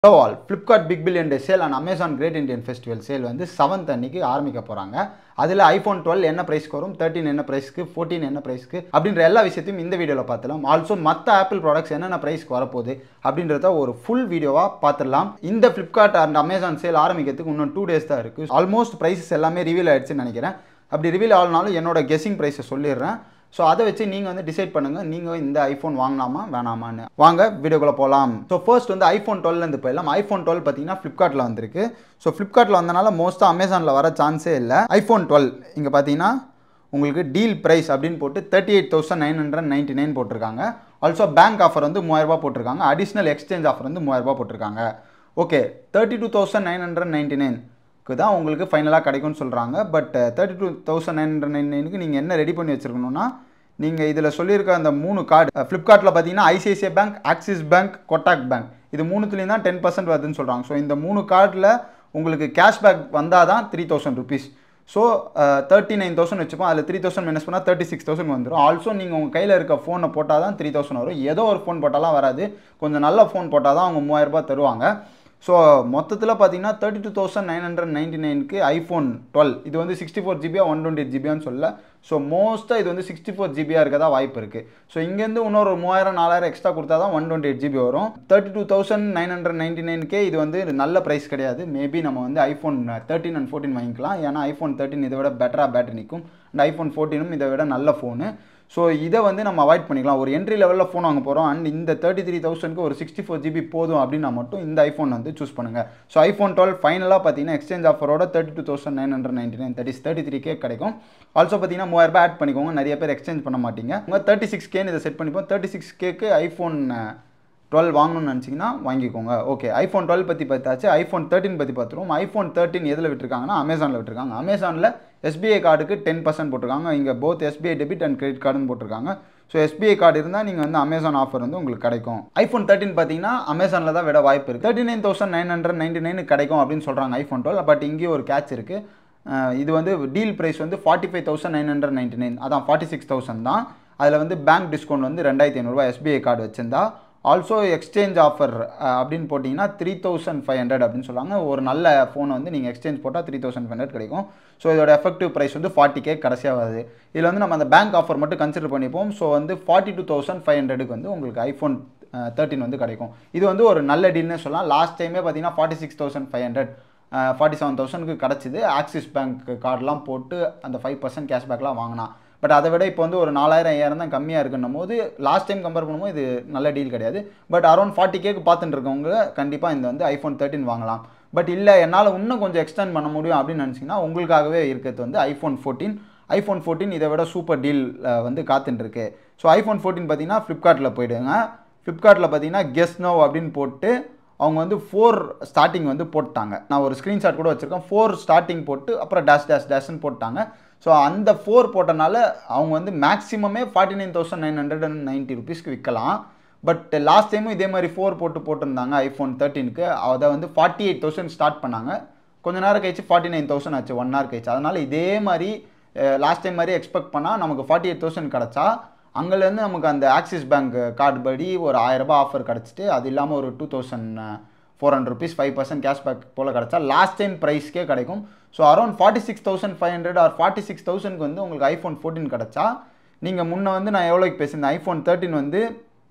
hello all Flipkart big billion day sale and Amazon great Indian festival sale வந்து seventh அன்னைக்கு ஆரம்பிக்க போகிறாங்க அதில் ஐஃபோன் டுவெல் என்ன ப்ரைஸ்க்கு வரும் தேர்ட்டின் என்ன ப்ரைஸ்க்கு ஃபோர்டீன் என்ன ப்ரைஸ்க்கு அப்படின்ற எல்லா விஷயத்தையும் இந்த வீடியோவில் பார்த்துலாம் ஆல்சோ மற்ற ஆப்பிள் ப்ராடக்ட்ஸ் என்னென்ன ப்ரைஸ்க்கு வரப்போகுது அப்படின்றத ஒரு ஃபுல் வீடியோவாக பார்த்துடலாம் இந்த ஃப்ளிப்கார்ட் அண்ட் அமேசான் சேல் ஆரம்பிக்கிறதுக்கு இன்னும் டூ டேஸ் தான் இருக்குது ஆல்மோஸ்ட் ப்ரைஸஸ் எல்லாமே ரிவீல் ஆயிடுச்சுன்னு நினைக்கிறேன் அப்படி ரிவீல் ஆகலனாலும் என்னோட கெஸிங் ப்ரைஸை சொல்லிடுறேன் ஸோ அதை வச்சு நீங்கள் வந்து டிசைட் பண்ணுங்கள் நீங்கள் இந்த ஐஃபோன் வாங்கலாமா வேணாமான்னு வாங்க வீடியோக்குள்ளே போகலாம் ஸோ ஃபர்ஸ்ட் வந்து ஐஃபோன் டுவெல்லேருந்து போயிடலாம் ஐஃபோன் டுவெல் பார்த்தீங்கன்னா ஃப்ளிப்கார்ட்டில் வந்திருக்கு ஸோ ஃப்ளிப்கார்ட்டில் வந்தனால மோஸ்ட்டாக அமேசானில் வர சான்ஸே இல்லை ஐஃபோன் டுவெல் இங்கே பார்த்தீங்கன்னா உங்களுக்கு டீல் ப்ரைஸ் அப்படின்னு போட்டு thirty eight thousand nine hundred ninety nine போட்டிருக்காங்க ஆல்சோ பேங்க் ஆஃபர் வந்து மூவாயிரரூபா போட்டிருக்காங்க அடிஷ்னல் எக்ஸ்சேஞ்ச் ஆஃபர் வந்து மூவாயிரரூபா போட்டிருக்காங்க okay thirty two thousand nine hundred ninety நைனுக்கு தான் உங்களுக்கு ஃபைனலாக கிடைக்கும்னு சொல்கிறாங்க but thirty two thousand nine hundred nine நைனுக்கு நீங்கள் என்ன ரெடி பண்ணி வச்சுருக்கணும்னா நீங்கள் இதில் சொல்லியிருக்க அந்த மூணு கார்டு ஃப்ளிப்கார்ட்டில் பார்த்தீங்கன்னா ICICI bank Axis bank Kotak bank இது மூணுத்துலேயும் தான் டென் பர்சன்ட் வருதுன்னு சொல்கிறாங்க ஸோ இந்த மூணு கார்டில் உங்களுக்கு கேஷ்பேக் வந்தால் தான் three thousand rupees so thirty nine thousand வச்சுப்போம் அதில் த்ரீ தௌசண்ட் மைனஸ் பண்ணால் தேர்ட்டி சிக்ஸ் தௌசண்ட் வந்துடும் ஆல்சோ நீங்கள் உங்கள் கையில் இருக்க ஃபோனை போட்டால் தான் த்ரீ தௌசண்ட் வரும் ஏதோ ஒரு ஃபோன் போட்டாலாம் வராது கொஞ்சம் நல்ல ஃபோன் போட்டால் தான் அவங்க மூவாயிரரூபா தருவாங்க ஸோ மொத்தத்தில் பார்த்தீங்கன்னா thirty two thousand nine hundred ninety நைனுக்கு ஐஃபோன் டுவெல் இது வந்து சிக்ஸ்டி ஃபோர் ஜிபியா ஒன் டுவெண்ட்டி ஜிபியான்னு சொல்ல ஸோ மோஸ்ட்டாக இது வந்து சிக்ஸ்டி ஃபோர் ஜிபியாக இருக்க தான் வாய்ப்பு இருக்குது ஸோ இங்கேருந்து இன்னொரு மூவாயிரம் நாலாயிரம் எக்ஸ்ட்ரா கொடுத்தா தான் ஒன் டுவெண்ட்டி எயிட் ஜிபி வரும் thirty two thousand nine hundred ninety நைனுக்கே இது வந்து நல்ல ப்ரைஸ் கிடையாது மேபி நம்ம வந்து ஐஃபோன் தேர்ட்டின் அண்ட் ஃபோர்டீன் வாங்கிக்கலாம் ஏன்னா ஐஃபோன் தேர்ட்டின் இதை விட பெட்டராக பேட்டரி நிற்கும் அண்ட் ஐஃபோன் ஃபோர்டீனும் இதை விட நல்ல ஃபோனு ஸோ இதை வந்து நம்ம அவாய்ட் பண்ணிக்கலாம் ஒரு என்ட்ரி லெவலில் ஃபோன் வாங்க போகிறோம் அண்ட் இந்த தேர்ட்டி த்ரீ தௌசண்ட்க்கு ஒரு சிக்ஸ்டி ஃபோர் ஜிபி போதும் அப்படின்னா மட்டும் இந்த ஐஃபோன் வந்து சூஸ் பண்ணுங்கள் ஸோ ஐஃபோன் டுவெல் ஃபைனலாக பார்த்தீங்கன்னா எக்ஸ்சேஞ்ச் ஆஃபரோட thirty two thousand nine hundred ninety nine thirty thirty three K கிடைக்கும் ஆல்சோ பார்த்தீங்கன்னா மூவாயிரரூபா ஆட் பண்ணிக்கோங்க நிறைய பேர் எக்ஸ்சேஞ்ச் பண்ண மாட்டீங்க உங்கள் தேர்ட்டி சிக்ஸ் கேன்னு இதை செட் பண்ணிப்போம் தேர்ட்டி சிக்ஸ் கேக்கு ஐஃபோன் டுவெல் வாங்கணும்னு நினச்சிங்கன்னா வாங்கிக்கோங்க ஓகே ஐஃபோன் டுவெல் பற்றி பார்த்தாச்சு ஐஃபோன் தேர்ட்டின் பற்றி பார்த்துருவோம் ஐஃபோன் தேர்ட்டின் எதில் விட்டுருக்காங்கன்னா அமேசானில் விட்டுருக்காங்க அமேசானில் எஸ்பிஐ கார்டுக்கு டென் பர்சன்ட் போட்டிருக்காங்க இங்கே both SBI debit and credit கார்டுன்னு போட்டிருக்காங்க ஸோ எஸ்பிஐ கார்டு இருந்தால் நீங்கள் வந்து அமேசான் ஆஃபர் வந்து உங்களுக்கு கிடைக்கும் ஐஃபோன் தேர்ட்டின் பார்த்தீங்கன்னா அமேசானில் தான் விட வாய்ப்பு இருக்குது thirty nine thousand nine hundred ninety nine கிடைக்கும் அப்படின்னு சொல்கிறாங்க ஐஃபோன் டுவெல் பட் இங்கேயும் ஒரு கேட்ச் இருக்குது இது வந்து டீல் ப்ரைஸ் வந்து forty five thousand nine hundred ninety nine அதான் ஃபார்ட்டி சிக்ஸ் தௌசண்ட் தான் அதில் வந்து பேங்க் டிஸ்கவுண்ட் வந்து ரெண்டாயிரத்தி ஐநூறுரூவா எஸ்பிஐ கார்டு வச்சிருந்தா ஆல்சோ எக்ஸ்சேஞ்ச் ஆஃபர் அப்படின்னு போட்டிங்கன்னா த்ரீ தௌசண்ட் ஃபைவ் ஹண்ட்ரட் அப்படின்னு சொல்லுவாங்க ஒரு நல்ல ஃபோனை வந்து நீங்கள் எக்ஸ்சேஞ்ச் போட்டால் த்ரீ தௌசண்ட் ஃபைவ் ஹண்ட்ரட் கிடைக்கும் ஸோ இதோட எஃபெக்டிவ் ப்ரைஸ் வந்து ஃபார்ட்டி கே கடைசியாக வருது இதில் வந்து நம்ம அந்த பேங்க் ஆஃபர் மட்டும் கன்சிடர் பண்ணிப்போம் ஸோ வந்து ஃபார்ட்டி டூ தௌசண்ட் ஃபைவ் ஹண்ட்ரடுக்கு வந்து உங்களுக்கு ஐஃபோன் தேர்ட்டின் வந்து கிடைக்கும் இது வந்து ஒரு நல்ல டீல்னு சொல்லலாம் லாஸ்ட் டைமே பார்த்தீங்கன்னா forty six thousand five hundred forty seven தௌசண்ட்க்கு கிடச்சிது ஆக்சிஸ் பேங்க் கார்டெலாம் போட்டு அந்த ஃபைவ் பர்சன்ட் கேஷ்பேக்லாம் வாங்கினா பட் அதை விட இப்போ வந்து ஒரு நாலாயிரம் ஐயாயிரம் தான் கம்மியாக இருக்குன்னும் போது லாஸ்ட் டைம் கம்பேர் பண்ணும்போது இது நல்ல டீல் கிடையாது பட் அரௌண்ட் ஃபார்ட்டி கேக்கு பார்த்துட்டு இருக்கவங்க கண்டிப்பாக இந்த வந்து ஐஃபோன் தேர்ட்டின் வாங்கலாம் பட் இல்லை என்னால் இன்னும் கொஞ்சம் எக்ஸ்டெண்ட் பண்ண முடியும் அப்படின்னு நினச்சிங்கன்னா உங்களுக்காகவே இருக்கிறது வந்து ஐஃபோன் ஃபோர்டீன் ஐஃபோன் ஃபோர்டீன் இதை விட சூப்பர் டீல் வந்து காத்துட்டுருக்கு ஸோ ஐஃபோன் ஃபோர்டீன் பார்த்தீங்கன்னா ஃப்ளிப்கார்ட்டில் போயிடுங்க ஃப்ளிப்கார்ட்டில் பார்த்தீங்கன்னா கெஸ் நோ அப்படின்னு போட்டு அவங்க வந்து ஃபோர் ஸ்டார்டிங் வந்து போட்டாங்க நான் ஒரு ஸ்க்ரீன்ஷாட் கூட வச்சுருக்கேன் ஃபோர் ஸ்டார்டிங் போட்டு அப்புறம் டேஷ் டேஷ் டேஷ்னு போட்டாங்க ஸோ அந்த ஃபோர் போட்டனால அவங்க வந்து மேக்ஸிமமே forty nine thousand nine hundred and ninety ருபீஸ்க்கு விற்கலாம் பட் லாஸ்ட் டைமும் இதே மாதிரி ஃபோர் போட்டு போட்டிருந்தாங்க ஐஃபோன் தேர்ட்டீனுக்கு அதை வந்து ஃபார்ட்டி எயிட் தௌசண்ட் ஸ்டார்ட் பண்ணாங்க கொஞ்ச நேரம் கழிச்சு ஃபார்ட்டி நைன் தௌசண்ட் ஆச்சு ஒன் ஹவர் கழிச்சு அதனால் இதே மாதிரி லாஸ்ட் டைம் மாதிரி எக்ஸ்பெக்ட் பண்ணால் நமக்கு ஃபார்ட்டி எயிட் தௌசண்ட் கிடச்சா அங்கேருந்து நமக்கு அந்த ஆக்சிஸ் பேங்க் கார்டு படி ஒரு ஆயிரரூபா ஆஃபர் கிடச்சிட்டு அது இல்லாமல் ஒரு two thousand four hundred rupees five percent cashback போல் கிடச்சா லாஸ்ட் டைம் ப்ரைஸ்க்கே கிடைக்கும் so around forty six thousand five hundred or forty six தௌசண்ட்க்கு வந்து உங்களுக்கு ஐஃபோன் ஃபோர்டீன் கிடச்சா நீங்கள் முன்னே வந்து நான் எவ்வளோக்கு பேசியிருந்தேன் ஐஃபோன் தேர்ட்டின் வந்து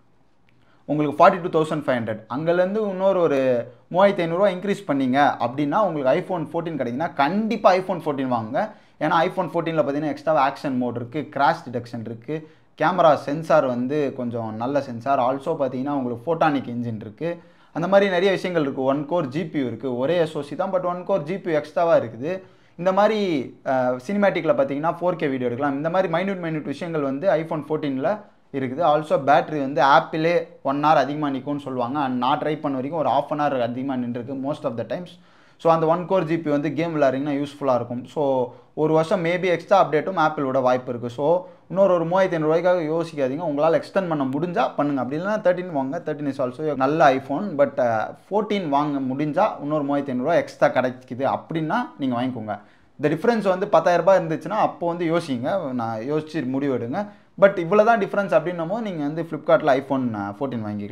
உங்களுக்கு forty two thousand five hundred அங்கேருந்து இன்னொரு ஒரு மூவாயிரத்தி ஐநூறுரூவா இன்க்ரீஸ் பண்ணீங்க அப்படின்னா உங்களுக்கு ஐஃபோன் ஃபோர்டீன் கிடைக்குன்னா கண்டிப்பாக ஐஃபோன் ஃபோர்டீன் வாங்குங்க ஏன்னா ஐஃபோன் ஃபோர்டீனில் பார்த்தீங்கன்னா எக்ஸ்ட்ரா ஆக்ஷன் மோட் இருக்குது கிராஷ் டிடெக்ஷன் இருக்குது கேமரா சென்சார் வந்து கொஞ்சம் நல்ல சென்சார் ஆல்சோ பார்த்தீங்கன்னா உங்களுக்கு ஃபோட்டானிக் இன்ஜின் இருக்குது அந்த மாதிரி நிறைய விஷயங்கள் இருக்குது ஒன் கோர் ஜிபியூ இருக்குது ஒரே எஸ்ஓசி தான் பட் ஒன் கோர் ஜிபியூ எக்ஸ்ட்ராவாக இருக்குது இந்த மாதிரி சினிமேட்டிக்கில் பார்த்தீங்கன்னா ஃபோர் கே வீடியோ எடுக்கலாம் இந்த மாதிரி மைன்யூட் மைன்யூட் விஷயங்கள் வந்து ஐஃபோன் ஃபோர்டீனில் இருக்குது ஆல்சோ பேட்ரி வந்து ஆப்பிளே ஒன் ஹவர் அதிகமாக நிற்கும்னு சொல்லுவாங்க அண்ட் நான் ட்ரை பண்ண வரைக்கும் ஒரு ஆஃப் அன் ஹவர் அதிகமாக நின்றுருக்கு most of the times so அந்த ஒன் கோர் ஜிபி வந்து கேம் விளாட்றீங்கன்னா யூஸ்ஃபுல்லாக இருக்கும் ஸோ ஒரு வருஷம் மேபி எக்ஸ்ட்ரா அப்டேட்டும் ஆப்பிளோட வாய்ப்பு இருக்குது ஸோ இன்னொரு ஒரு மூவாயிரத்தி ஐநூறுரூவாய்க்காக யோசிக்காதீங்க உங்களால் எக்ஸ்டெண்ட் பண்ண முடிஞ்சால் பண்ணுங்கள் அப்படி இல்லைனா தேர்ட்டின் வாங்க தேர்ட்டின் இஸ் ஆல்சோ நல்ல ஐஃபோன் பட் ஃபோர்டீன் வாங்க முடிஞ்சால் இன்னொரு மூவாயிரத்தி ஐநூறுரூவா எக்ஸ்ட்ரா கிடைக்குது அப்படின்னா நீங்கள் வாங்கிக்கோங்க இந்த டிஃப்ரென்ஸ் வந்து பத்தாயிரரூபா இருந்துச்சுன்னா அப்போ வந்து யோசிங்க நான் யோசிச்சு முடிவு எடுங்க பட் இவ்வளோ தான் டிஃப்ரென்ஸ் அப்படின்னும் போது நீங்கள் வந்து ஃப்ளிப்கார்ட்டில் ஐஃபோன் ஃபோர்டீன் வாங்கிக்கலாம்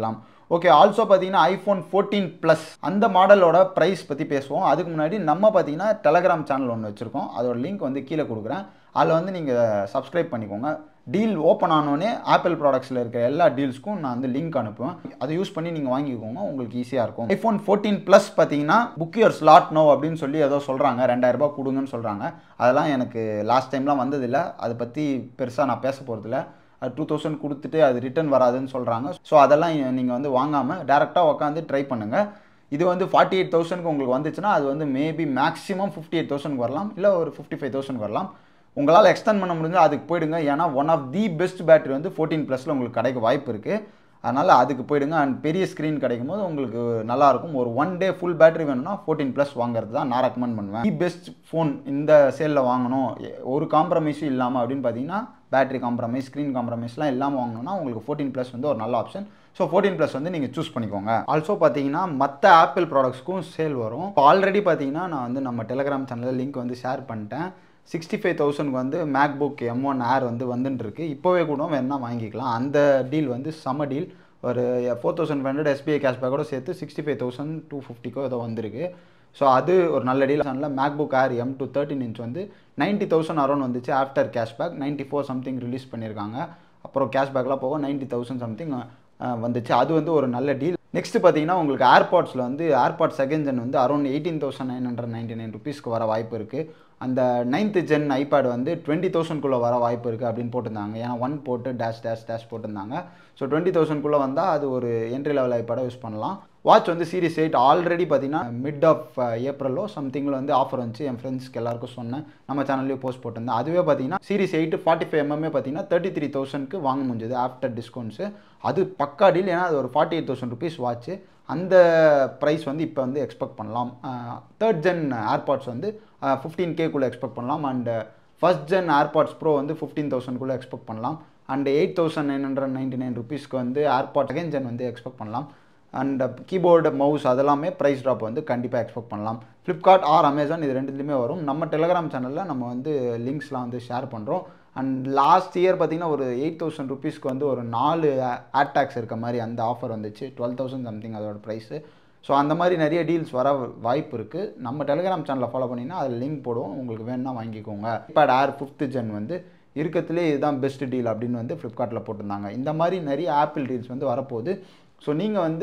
ஓகே ஆல்சோ பார்த்தீங்கன்னா ஐஃபோன் ஃபோர்டீன் ப்ளஸ் அந்த மாடலோட ப்ரைஸ் பற்றி பேசுவோம் அதுக்கு முன்னாடி நம்ம பார்த்தீங்கன்னா டெலகிராம் சேனல் ஒன்று வச்சுருக்கோம் அதோட லிங்க் வந்து கீழே கொடுக்குறேன் அதில் வந்து நீங்கள் சப்ஸ்கிரைப் பண்ணிக்கோங்க டீல் ஓப்பன் ஆனோடனே ஆப்பிள் ப்ராடக்ட்ஸில் இருக்க எல்லா டீல்ஸ்க்கும் நான் வந்து லிங்க் அனுப்புவேன் அதை யூஸ் பண்ணி நீங்கள் வாங்கிக்கோங்க உங்களுக்கு ஈஸியாக இருக்கும் ஐஃபோன் ஃபோர்டீன் ப்ளஸ் பார்த்தீங்கன்னா புக் யுவர் ஸ்லாட் நோ அப்படின்னு சொல்லி ஏதோ சொல்கிறாங்க ரெண்டாயிரம் ரூபாய் கொடுங்கன்னு சொல்கிறாங்க அதெல்லாம் எனக்கு லாஸ்ட் டைம்லாம் வந்ததில்லை அதை பற்றி பெருசாக நான் பேச போகிறதில்ல அது டூ தௌசண்ட் கொடுத்துட்டு அது ரிட்டர்ன் வராதுன்னு சொல்கிறாங்க ஸோ அதெல்லாம் நீங்கள் வந்து வாங்காமல் டேரெக்டாக உட்காந்து ட்ரை பண்ணுங்கள் இது வந்து ஃபார்ட்டி எயிட் தௌசண்ட்க்கு உங்களுக்கு வந்துச்சுன்னா அது வந்து maybe maximum fifty eight thousand வரலாம் இல்லை ஒரு ஃபிஃப்டி ஃபைவ் தௌசண்ட் வரலாம் உங்களால் எக்ஸ்டெண்ட் பண்ண முடிஞ்சால் அதுக்கு போயிடுங்க ஏன்னா one of the best battery வந்து ஃபோர்டீன் ப்ளஸில் உங்களுக்கு கிடைக்க வாய்ப்பு இருக்குது அதனால் அதுக்கு போயிடுங்க அண்ட் பெரிய ஸ்க்ரீன் கிடைக்கும் போது உங்களுக்கு நல்லாயிருக்கும் ஒரு ஒன் டே ஃபுல் பேட்டரி வேணும்னா ஃபோர்டீன் ப்ளஸ் வாங்குறது தான் நான் ரெக்கமெண்ட் பண்ணுவேன் தி பெஸ்ட் ஃபோன் இந்த சேலில் வாங்கணும் ஒரு காம்ப்ரமைஸும் இல்லாமல் அப்படின்னு பார்த்தீங்கன்னா பேட்டரி காம்ப்ரமைஸ் ஸ்க்ரீன் காம்ப்ரமைஸ்லாம் இல்லாமல் வாங்கணும்னா உங்களுக்கு ஃபோர்டீன் ப்ளஸ் வந்து ஒரு நல்ல ஆப்ஷன் ஸோ ஃபோர்டீன் ப்ளஸ் வந்து நீங்கள் சூஸ் பண்ணிக்கோங்க ஆல்சோ பார்த்தீங்கன்னா மற்ற ஆப்பிள் ப்ராடக்ட்ஸ்க்கும் சேல் வரும் இப்போ ஆல்ரெடி பார்த்தீங்கன்னா நான் வந்து நம்ம டெலகிராம் சேனலில் லிங்க் வந்து ஷேர் பண்ணிட்டேன் சிக்ஸ்டி ஃபைவ் தௌசண்ட்க்கு வந்து MacBook M one Air வந்து வந்துட்டுருக்கு இப்போவே கூட வேணால் வாங்கிக்கலாம் அந்த டீல் வந்து சம டீல் ஒரு four thousand five hundred SBI கேஷ்பேக்கோட சேர்த்து சிக்ஸ்டி ஃபைவ் தௌசண்ட் டூ ஃபிஃப்டிக்கோ ஏதோ வந்திருக்கு ஸோ அது ஒரு நல்ல டீல் அதனால் MacBook Air M two thirteen inch வந்து நைன்ட்டி தௌசண்ட் அரௌண்ட் வந்துச்சு after cashback ninety four something release பண்ணியிருக்காங்க அப்புறம் கேஷ்பேக்லாம் போக நைன்ட்டி தௌசண்ட் சம்திங் வந்துச்சு அது வந்து ஒரு நல்ல டீல் நெக்ஸ்ட் பார்த்தீங்கன்னா உங்களுக்கு ஏர்பாட்ஸில் வந்து ஏர்பாட் செகண்ட் ஜென் வந்து around eighteen thousand nine hundred ninety nine ருபீஸ்க்கு வர வாய்ப்பு இருக்குது அந்த நைன்த்து ஜென் ஐபேட் வந்து டுவெண்ட்டி தௌசண்ட்குள்ளே வர வாய்ப்பு இருக்குது அப்படின்னு போட்டிருந்தாங்க ஏன்னா ஒன் போட்டு டேஷ் டேஷ் டேஷ் போட்டிருந்தாங்க ஸோ டுவெண்ட்டி தௌசண்ட்குள்ளே வந்தால் அது ஒரு என்ட்ரி லெவல் ஐபேடை யூஸ் பண்ணலாம் வாட்ச் வந்து சீரிஸ் எயிட் ஆல்ரெடி பார்த்தீங்கன்னா மிட் ஆஃப் ஏப்ரலோ சம்திங்கில் வந்து ஆஃபர் வந்துச்சு என் ஃப்ரெண்ட்ஸ்க்கு எல்லாருக்கும் சொன்னேன் நம்ம சேனல்லையும் போஸ்ட் போட்டிருந்தேன் அதுவே பார்த்தீங்கன்னா சீரிஸ் எயிட் ஃபார்ட்டி ஃபைவ் எம்எம்ஏ பார்த்தீங்கன்னா தேர்ட்டி த்ரீ தௌசண்ட்க்கு வாங்க முடிஞ்சது ஆஃப்டர் டிஸ்கவுண்ட்ஸு அது பக்கா டீல் ஏன்னா அது ஒரு forty eight thousand rupees watch அந்த ப்ரைஸ் வந்து இப்போ வந்து எக்ஸ்பெக்ட் பண்ணலாம் தேர்ட் ஜென் ஏர்பாட்ஸ் வந்து ஃபிஃப்டீன் கேக்குள்ளே எக்ஸ்பெக்ட் பண்ணலாம் and first gen AirPods Pro வந்து ஃபிஃப்டீன் தௌசண்ட்குள்ளே எக்ஸ்பெக்ட் பண்ணலாம் and eight thousand nine hundred ninety nine ருபீஸ்க்கு வந்து ஏர்பாட் செகண்ட் ஜென் வந்து எக்ஸ்பெக்ட் பண்ணலாம் அண்ட் கீபோர்டு மவுஸ் அதெல்லாமே ப்ரைஸ் ட்ராப் வந்து கண்டிப்பாக எக்ஸ்பெக்ட் பண்ணலாம் ஃப்ளிப்கார்ட் ஆர் அமேசான் இது ரெண்டுத்துலேயுமே வரும் நம்ம டெலகிராம் சேனலில் நம்ம வந்து லிங்க்ஸ்லாம் வந்து ஷேர் பண்ணுறோம் அண்ட் லாஸ்ட் இயர் பார்த்தீங்கன்னா ஒரு எயிட் தௌசண்ட் ருபீஸ்க்கு வந்து ஒரு நாலு ஏர் டேக்ஸ் இருக்க மாதிரி அந்த ஆஃபர் வந்துச்சு டுவெல் தௌசண்ட் சம்திங் அதோட ப்ரைஸு ஸோ அந்த மாதிரி நிறைய டீல்ஸ் வர வாய்ப்பு இருக்குது நம்ம டெலிகிராம் சேனலை ஃபாலோ பண்ணிங்கன்னா அதில் லிங்க் போடுவோம் உங்களுக்கு வேணுன்னா வாங்கிக்கோங்க ஐபேட் ஏர் ஃபிஃப்த்து ஜென் வந்து இருக்கிறதுலே இதுதான் பெஸ்ட் டீல் அப்படின்னு வந்து ஃப்ளிப்கார்ட்டில் போட்டிருந்தாங்க இந்த மாதிரி நிறைய ஆப்பிள் டீல்ஸ் வந்து வரப்போகுது ஸோ நீங்கள் வந்து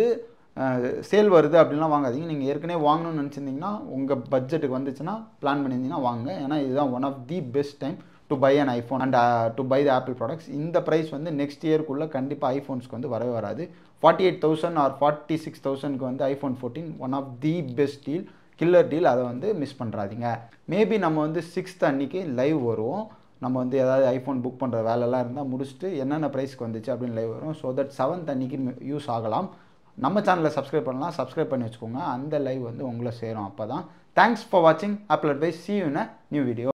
சேல் வருது அப்படின்லாம் வாங்காதீங்க நீங்கள் ஏற்கனவே வாங்கணும்னு நினச்சிருந்தீங்கன்னா உங்கள் பட்ஜெட்டுக்கு வந்துச்சுன்னா பிளான் பண்ணியிருந்தீங்கன்னா வாங்க ஏன்னா இதுதான் one of the best time to buy an iPhone and to buy the Apple products இந்த ப்ரைஸ் வந்து நெக்ஸ்ட் இயர்க்குள்ளே கண்டிப்பாக ஐஃபோன்ஸ்க்கு வந்து வரவே வராது forty eight thousand or forty six தௌசண்ட்க்கு வந்து iPhone fourteen one of the best deal killer deal அதை வந்து மிஸ் பண்ணுறாதீங்க மேபி நம்ம வந்து சிக்ஸ்த் அன்னைக்கு லைவ் வருவோம் நம்ம வந்து ஏதாவது ஐஃபோன் புக் பண்ணுற வேலைலாம் இருந்தால் முடிச்சுட்டு என்னென்ன ப்ரைஸ்க்கு வந்துச்சு அப்படின்னு லைவ் வரும் ஸோ தட் செவன்த் அன்னைக்கு யூஸ் ஆகலாம் நம்ம சேனலில் சப்ஸ்கிரைப் பண்ணலாம் சப்ஸ்கிரைப் பண்ணி வச்சுக்கோங்க அந்த லைவ் வந்து உங்களை சேரும் அப்போ தான் தேங்க்ஸ் ஃபார் வாட்சிங் Apple advice see you in a new video